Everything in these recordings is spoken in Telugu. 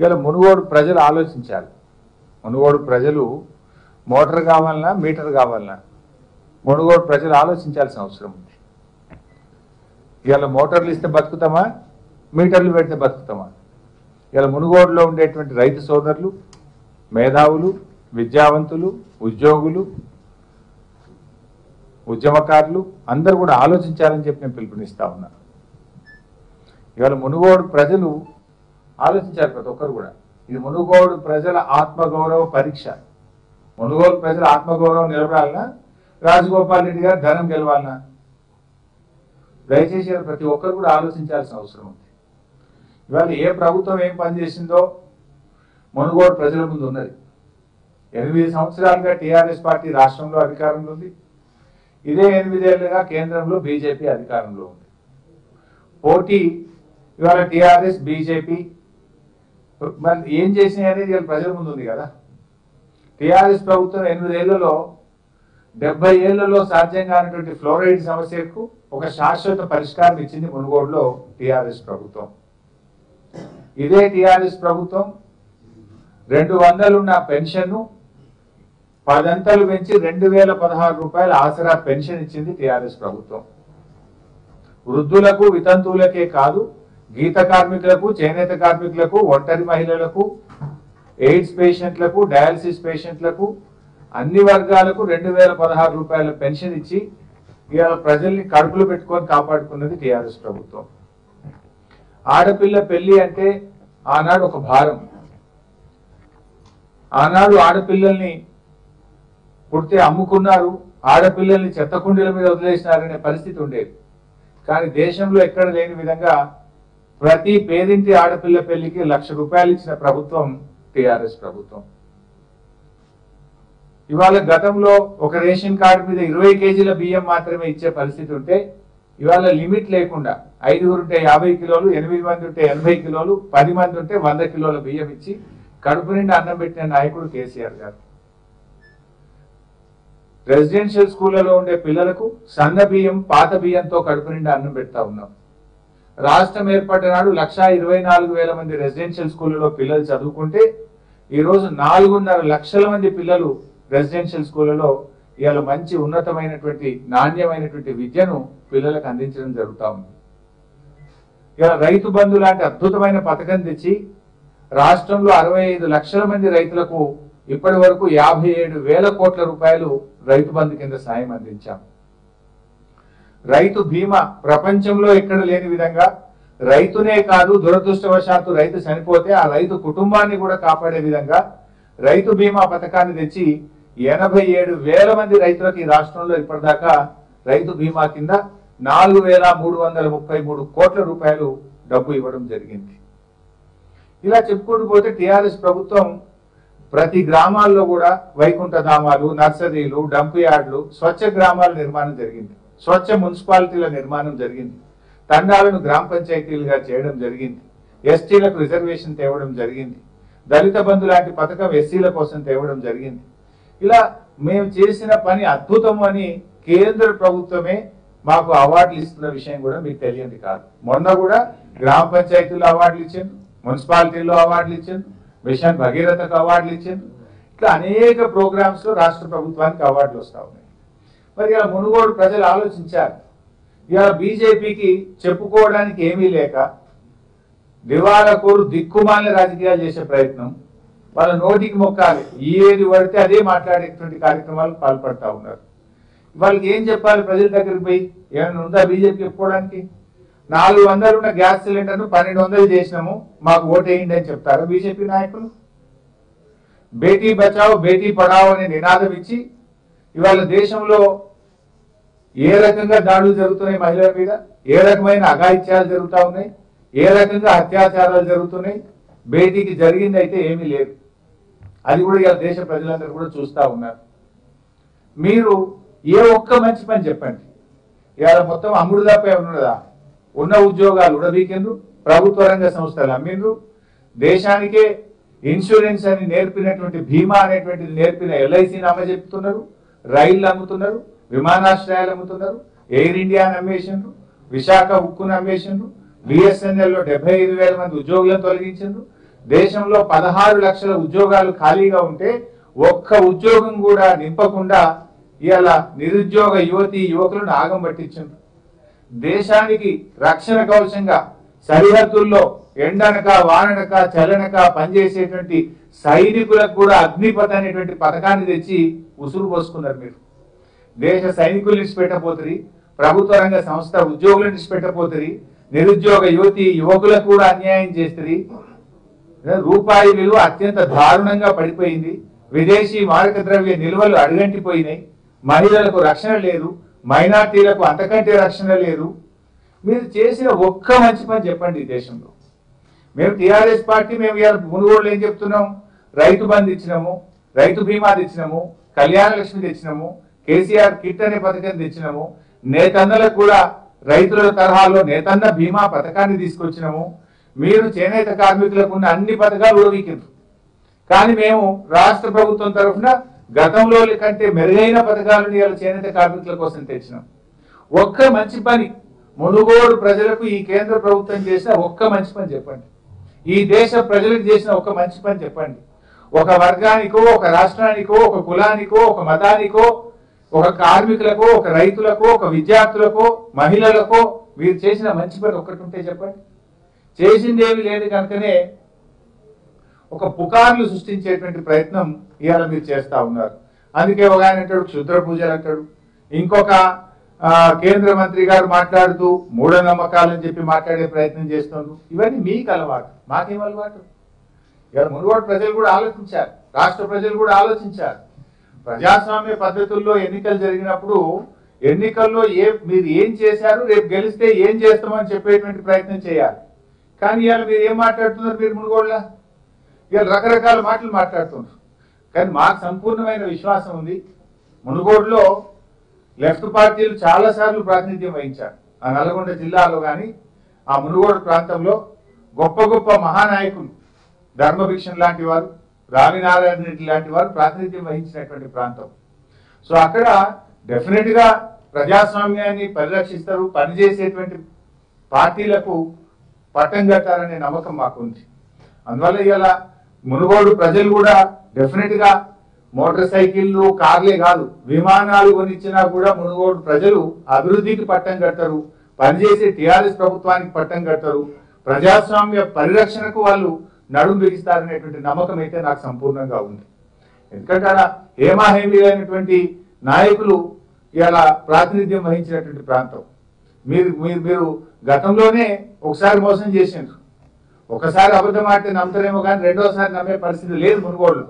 ఇలా మునుగోడు ప్రజలు ఆలోచించాలి మునుగోడు ప్రజలు మోటార్ కావాలన్నా మీటర్ కావాలన్నా మునుగోడు ప్రజలు ఆలోచించాల్సిన అవసరం ఉంది ఇవాళ మోటార్లు ఇస్తే బతుకుతామా మీటర్లు పెడితే బతుకుతామా ఇలా మునుగోడులో ఉండేటువంటి రైతు సోదరులు మేధావులు విద్యావంతులు ఉద్యోగులు ఉద్యమకారులు అందరూ కూడా ఆలోచించాలని చెప్పి నేను పిలుపునిస్తా ఉన్నా ఇవాళ మునుగోడు ప్రజలు ఆలోచించారు ప్రతి ఒక్కరు కూడా ఇది మునుగోడు ప్రజల ఆత్మగౌరవ పరీక్ష మునుగోడు ప్రజల ఆత్మగౌరవం నిలబడాలనా రాజగోపాల్ రెడ్డి గారు ధనం గెలవాలనా దయచేసి అది ప్రతి ఒక్కరు కూడా ఆలోచించాల్సిన అవసరం ఉంది ఇవాళ ఏ ప్రభుత్వం ఏం పనిచేసిందో మునుగోడు ప్రజల ముందు ఉన్నది ఎనిమిది సంవత్సరాలుగా టీఆర్ఎస్ పార్టీ రాష్ట్రంలో అధికారంలో ఉంది ఇదే ఎనిమిదేళ్లుగా కేంద్రంలో బీజేపీ అధికారంలో ఉంది పోటీ ఇవాళ టీఆర్ఎస్ బీజేపీ మరి ఏం చేసినాయి అనేది ఇవాళ ప్రజల ముందు ఉంది కదా టీఆర్ఎస్ ప్రభుత్వం ఎనిమిదేళ్లలో డెబ్బై ఏళ్లలో సాధ్యం కానటువంటి ఫ్లోరైడ్ సమస్యకు ఒక శాశ్వత పరిష్కారం ఇచ్చింది మునుగోడులో టీఆర్ఎస్ ప్రభుత్వం ఇదే టీఆర్ఎస్ ప్రభుత్వం రెండు వందలున్న పెన్షన్ పదంతలు పెంచి రెండు వేల పదహారు రూపాయల ఆసరా పెన్షన్ ఇచ్చింది టీఆర్ఎస్ ప్రభుత్వం వృద్ధులకు వితంతువులకే కాదు గీత కార్మికులకు చేనేత కార్మికులకు ఒంటరి మహిళలకు ఎయిడ్స్ పేషెంట్లకు డయాలసిస్ పేషెంట్లకు అన్ని వర్గాలకు రెండు వేల పదహారు రూపాయల పెన్షన్ ఇచ్చి ఇవాళ ప్రజల్ని కడుపులు పెట్టుకొని కాపాడుకున్నది టీఆర్ఎస్ ప్రభుత్వం ఆడపిల్ల పెళ్లి అంటే ఆనాడు ఒక భారం ఆనాడు ఆడపిల్లల్ని పుడితే అమ్ముకున్నారు ఆడపిల్లల్ని చెత్తకుండీల మీద వదిలేసినారనే పరిస్థితి ఉండేది కానీ దేశంలో ఎక్కడ లేని విధంగా ప్రతి పేదింటి ఆడపిల్ల పెళ్లికి లక్ష రూపాయలు ఇచ్చిన ప్రభుత్వం టిఆర్ఎస్ ప్రభుత్వం ఇవాళ గతంలో ఒక రేషన్ కార్డు మీద ఇరవై కేజీల బియ్యం మాత్రమే ఇచ్చే పరిస్థితి ఉంటే ఇవాళ లిమిట్ లేకుండా ఐదుగురు ఉంటే యాభై కిలోలు ఎనిమిది మంది ఉంటే ఎనభై కిలోలు పది మంది ఉంటే వంద కిలోల బియ్యం ఇచ్చి కడుపు నిండా అన్నం పెట్టిన నాయకుడు కేసీఆర్ గారు రెసిడెన్షియల్ స్కూళ్లలో ఉండే పిల్లలకు సన్న బియ్యం పాత బియ్యంతో కడుపు నిండా అన్నం పెడతా ఉన్నాం రాష్ట్రం ఏర్పడిన నాడు లక్షా ఇరవై నాలుగు వేల మంది రెసిడెన్షియల్ స్కూళ్లలో పిల్లలు చదువుకుంటే ఈ రోజు నాలుగున్నర లక్షల మంది పిల్లలు రెసిడెన్షియల్ స్కూళ్లలో ఇవాళ మంచి ఉన్నతమైనటువంటి నాణ్యమైనటువంటి విద్యను పిల్లలకు అందించడం జరుగుతా ఉంది ఇవాళ రైతు బంధు లాంటి అద్భుతమైన పథకం తెచ్చి రాష్ట్రంలో అరవై ఐదు లక్షల మంది రైతులకు ఇప్పటి వరకు యాభై ఏడు వేల కోట్ల రూపాయలు రైతు బంధు కింద సాయం అందించాం రైతు బీమా ప్రపంచంలో ఎక్కడ లేని విధంగా రైతునే కాదు దురదృష్టవశాత్తు రైతు చనిపోతే ఆ రైతు కుటుంబాన్ని కూడా కాపాడే విధంగా రైతు బీమా పథకాన్ని తెచ్చి ఎనభై ఏడు వేల మంది రైతులకు ఈ రాష్ట్రంలో ఇప్పటిదాకా రైతు బీమా కింద నాలుగు వేల మూడు వందల ముప్పై మూడు కోట్ల రూపాయలు డబ్బు ఇవ్వడం జరిగింది ఇలా చెప్పుకుంటూ పోతే టిఆర్ఎస్ ప్రభుత్వం ప్రతి గ్రామాల్లో కూడా వైకుంఠ ధామాలు నర్సరీలు డంప్ యార్డులు స్వచ్ఛ గ్రామాల నిర్మాణం జరిగింది స్వచ్ఛ మున్సిపాలిటీల నిర్మాణం జరిగింది తండాలను గ్రామ పంచాయతీలుగా చేయడం జరిగింది ఎస్టీలకు రిజర్వేషన్ తేవడం జరిగింది దళిత బంధు లాంటి పథకం ఎస్సీల కోసం తేవడం జరిగింది ఇలా మేము చేసిన పని అద్భుతం అని కేంద్ర ప్రభుత్వమే మాకు అవార్డులు ఇస్తున్న విషయం కూడా మీకు తెలియంది కాదు మొన్న కూడా గ్రామ పంచాయతీలో అవార్డులు ఇచ్చారు మున్సిపాలిటీలో అవార్డులు ఇచ్చారు మిషన్ భగీరథకు అవార్డులు ఇచ్చారు ఇట్లా అనేక ప్రోగ్రామ్స్ లో రాష్ట్ర ప్రభుత్వానికి అవార్డులు వస్తా ఉన్నాయి మరి ఇలా మునుగోడు ప్రజలు ఆలోచించారు ఇవాళ బీజేపీకి చెప్పుకోవడానికి ఏమీ లేక దివాళకోరు దిక్కుమాలిన రాజకీయాలు చేసే ప్రయత్నం వాళ్ళ నోటికి మొక్కాలి ఏది పడితే అదే మాట్లాడేటువంటి కార్యక్రమాలు పాల్పడతా ఉన్నారు వాళ్ళకి ఏం చెప్పాలి ప్రజల దగ్గరికి పోయి ఏమైనా ఉందా బీజేపీ చెప్పుకోవడానికి నాలుగు వందలు ఉన్న గ్యాస్ సిలిండర్ను పన్నెండు వందలు చేసినాము మాకు ఓటేయండి అని చెప్తారు బీజేపీ నాయకులు బేటీ బచావ్ బేటీ పడావ్ అనే నినాదం ఇచ్చి ఇవాళ దేశంలో ఏ రకంగా దాడులు జరుగుతున్నాయి మహిళల మీద ఏ రకమైన అఘాయిత్యాలు జరుగుతా ఉన్నాయి ఏ రకంగా అత్యాచారాలు జరుగుతున్నాయి బేటీకి జరిగింది అయితే ఏమీ లేదు అది కూడా ఇవాళ దేశ ప్రజలందరూ కూడా చూస్తా ఉన్నారు మీరు ఏ ఒక్క మంచి పని చెప్పండి ఇవాళ మొత్తం అమ్ముడు తప్ప ఉన్నదా ఉన్న ఉద్యోగాలు ఉడబీకెండ్రు ప్రభుత్వ రంగ సంస్థలు అమ్మిండ్రు దేశానికే ఇన్సూరెన్స్ అని నేర్పినటువంటి బీమా అనేటువంటిది నేర్పిన ఎల్ఐసిని అమ్మజెప్తున్నారు రైళ్లు అమ్ముతున్నారు విమానాశ్రయాలు అమ్ముతున్నారు ఎయిర్ ఇండియాని అమ్మేసిండ్రు విశాఖ ఉక్కును అమ్మేసిండ్రు బిఎస్ఎన్ఎల్ లో డెబ్బై ఐదు వేల మంది ఉద్యోగులను తొలగించిండ్రు దేశంలో పదహారు లక్షల ఉద్యోగాలు ఖాళీగా ఉంటే ఒక్క ఉద్యోగం కూడా నింపకుండా ఇవాళ నిరుద్యోగ యువతి యువకులను ఆగం పట్టించారు దేశానికి రక్షణ కవచంగా సరిహద్దుల్లో ఎండనక వాననక చలనక పనిచేసేటువంటి సైనికులకు కూడా అగ్నిపథ అనేటువంటి పథకాన్ని తెచ్చి ఉసురు పోసుకున్నారు మీరు దేశ సైనికులు నిడిచిపెట్టపోతుంది ప్రభుత్వ రంగ సంస్థ ఉద్యోగులను నిడిచిపెట్టపోతుంది నిరుద్యోగ యువతి యువకులకు కూడా అన్యాయం చేస్తుంది రూపాయి విలువ అత్యంత దారుణంగా పడిపోయింది విదేశీ మారక ద్రవ్య నిల్వలు అడుగంటిపోయినాయి మహిళలకు రక్షణ లేదు మైనార్టీలకు అంతకంటే రక్షణ లేదు మీరు చేసిన ఒక్క మంచి పని చెప్పండి ఈ దేశంలో మేము టిఆర్ఎస్ పార్టీ మేము ఇవాళ మునుగోడులో ఏం చెప్తున్నాం రైతు బంధు ఇచ్చినాము రైతు బీమా తెచ్చినాము కళ్యాణ లక్ష్మి తెచ్చినాము కేసీఆర్ కిట్ అనే పథకం తెచ్చినాము నేతన్నలకు కూడా రైతుల తరహాలో నేతన్న బీమా పథకాన్ని తీసుకొచ్చినాము మీరు చేనేత కార్మికులకు ఉన్న అన్ని పథకాలు ఊరవీకిండ్రు కానీ మేము రాష్ట్ర ప్రభుత్వం తరఫున గతంలో కంటే మెరుగైన పథకాలను ఇవాళ చేనేత కార్మికుల కోసం తెచ్చినాం ఒక్క మంచి పని మునుగోడు ప్రజలకు ఈ కేంద్ర ప్రభుత్వం చేసిన ఒక్క మంచి పని చెప్పండి ఈ దేశ ప్రజలకు చేసిన ఒక్క మంచి పని చెప్పండి ఒక వర్గానికో ఒక రాష్ట్రానికో ఒక కులానికో ఒక మతానికో ఒక కార్మికులకో ఒక రైతులకో ఒక విద్యార్థులకో మహిళలకో మీరు చేసిన మంచి పని ఒక్కటి ఉంటే చెప్పండి చేసిందేమి లేదు కనుకనే ఒక పుకార్లు సృష్టించేటువంటి ప్రయత్నం ఇవాళ మీరు చేస్తా ఉన్నారు అందుకే ఒక ఆయన అంటాడు క్షుద్ర పూజలు అంటాడు ఇంకొక ఆ, కేంద్ర మంత్రి గారు మాట్లాడుతూ మూఢనమ్మకాలని చెప్పి మాట్లాడే ప్రయత్నం చేస్తున్నారు ఇవన్నీ మీకు అలవాటు మాకేం అలవాటు ఇవాళ మునుగోడు ప్రజలు కూడా ఆలోచించారు రాష్ట్ర ప్రజలు కూడా ఆలోచించారు ప్రజాస్వామ్య పద్ధతుల్లో ఎన్నికలు జరిగినప్పుడు ఎన్నికల్లో ఏ మీరు ఏం చేశారు రేపు గెలిస్తే ఏం చేస్తామని చెప్పేటువంటి ప్రయత్నం చేయాలి కానీ ఇవాళ మీరు ఏం మాట్లాడుతున్నారు మీరు మునుగోడులా ఇవాళ రకరకాల మాటలు మాట్లాడుతున్నారు కానీ మాకు సంపూర్ణమైన విశ్వాసం ఉంది మునుగోడులో లెఫ్ట్ పార్టీలు చాలా సార్లు ప్రాతినిధ్యం వహించారు ఆ నల్గొండ జిల్లాలో కానీ ఆ మునుగోడు ప్రాంతంలో గొప్ప గొప్ప మహానాయకులు ధర్మభిక్షణ్ లాంటి వారు రామినారాయణ రెడ్డి లాంటి వారు ప్రాతినిధ్యం వహించినటువంటి ప్రాంతం సో అక్కడ డెఫినెట్ గా ప్రజాస్వామ్యాన్ని పరిరక్షిస్తారు పనిచేసేటువంటి పార్టీలకు పట్టం కట్టాలనే నమ్మకం మాకు ఉంది అందువల్ల ఇవాళ మునుగోడు ప్రజలు కూడా డెఫినెట్ గా మోటార్ సైకిళ్ళు కార్లే కాదు విమానాలు కొనిచ్చినా కూడా మునుగోడు ప్రజలు అభివృద్ధికి పట్టం కడతారు పనిచేసే టిఆర్ఎస్ ప్రభుత్వానికి పట్టం కడతారు ప్రజాస్వామ్య పరిరక్షణకు వాళ్ళు నడుం బిగిస్తారనేటువంటి నమ్మకం అయితే నాకు సంపూర్ణంగా ఉంది ఎందుకంటే ఆడ హేమాహేమి అయినటువంటి నాయకులు ఇలా ప్రాతినిధ్యం వహించినటువంటి ప్రాంతం మీరు మీరు మీరు గతంలోనే ఒకసారి మోసం చేసిండ్రు ఒకసారి అబద్ధం ఆడితే నమ్ముతారేమో కానీ రెండోసారి నమ్మే పరిస్థితి లేదు మునుగోడులో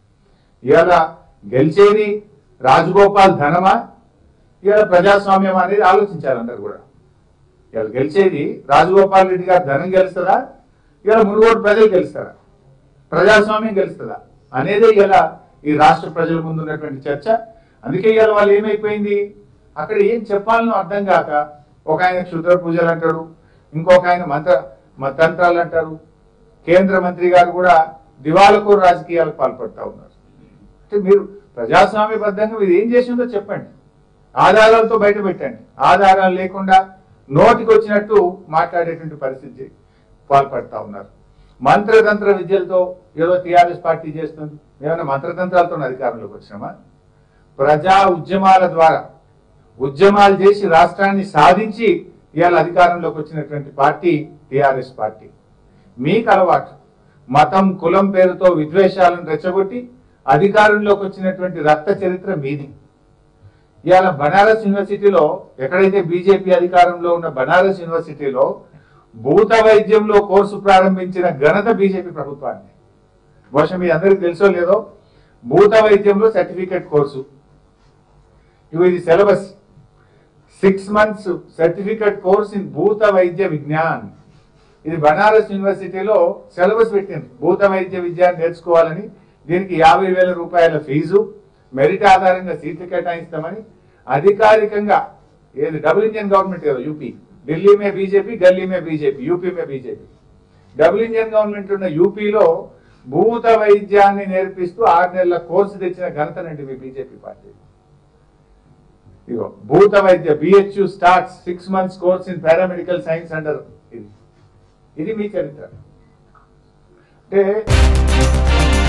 ఇవాళ గెలిచేది రాజగోపాల్ ధనమా ఇవాళ ప్రజాస్వామ్యం అనేది ఆలోచించాలి అందరు కూడా ఇవాళ గెలిచేది రాజగోపాల్ రెడ్డి గారు ధనం గెలుస్తుందా ఇవాళ మునుగోడు ప్రజలు గెలుస్తారా ప్రజాస్వామ్యం గెలుస్తుందా అనేదే ఇవాళ ఈ రాష్ట్ర ప్రజల ముందు ఉన్నటువంటి చర్చ అందుకే ఇవాళ వాళ్ళు ఏమైపోయింది అక్కడ ఏం చెప్పాలనో అర్థం కాక ఒక ఆయన క్షుద్ర పూజలు అంటాడు ఇంకొక ఆయన మంత్ర మ- తంత్రాలు అంటారు కేంద్ర మంత్రి గారు కూడా దివాలకూరు రాజకీయాలకు పాల్పడతా ఉన్నారు అంటే మీరు ప్రజాస్వామ్యబద్ధంగా మీరు ఏం చేసిందో చెప్పండి ఆధారాలతో బయట పెట్టండి ఆధారాలు లేకుండా నోటికి వచ్చినట్టు మాట్లాడేటువంటి పరిస్థితి పాల్పడతా ఉన్నారు మంత్రతంత్ర విద్యలతో ఏదో టీఆర్ఎస్ పార్టీ చేస్తుంది ఏమైనా మంత్రతంత్రాలతో అధికారంలోకి వచ్చినామా ప్రజా ఉద్యమాల ద్వారా ఉద్యమాలు చేసి రాష్ట్రాన్ని సాధించి ఇవాళ అధికారంలోకి వచ్చినటువంటి పార్టీ టిఆర్ఎస్ పార్టీ మీకు అలవాటు మతం కులం పేరుతో విద్వేషాలను రెచ్చగొట్టి అధికారంలోకి వచ్చినటువంటి రక్త చరిత్ర మీది ఇవాళ బనారస్ యూనివర్సిటీలో ఎక్కడైతే బీజేపీ అధికారంలో ఉన్న బనారస్ యూనివర్సిటీలో భూత వైద్యంలో కోర్సు ప్రారంభించిన ఘనత బీజేపీ ప్రభుత్వాన్ని బహుశా మీ అందరికి తెలుసో లేదో భూత వైద్యంలో సర్టిఫికేట్ కోర్సు ఇవి ఇది syllabus six months certificate course in Bhuta Vaidya Vignan ఇది బనారస్ యూనివర్సిటీలో సిలబస్ పెట్టింది భూత వైద్య విద్య నేర్చుకోవాలని దీనికి యాభై వేల రూపాయల ఫీజు మెరిట్ ఆధారంగా సీట్లు కేటాయిస్తామని అధికారికంగా ఏది డబుల్ ఇండియన్ గవర్నమెంట్ కదా యూపీ ఢిల్లీ మే బీజేపీ గల్లీ మే బీజేపీ యూపీ మే బీజేపీ డబుల్ ఇండియన్ గవర్నమెంట్ ఉన్న యూపీలో భూత వైద్యాన్ని నేర్పిస్తూ ఆరు నెలల కోర్సు తెచ్చిన ఘనత నుండి మీ బీజేపీ పార్టీ ఇగో Bhuta Vaidya BHU starts six months course in paramedical science under ఇది ఇది మీ చరిత్ర అంటే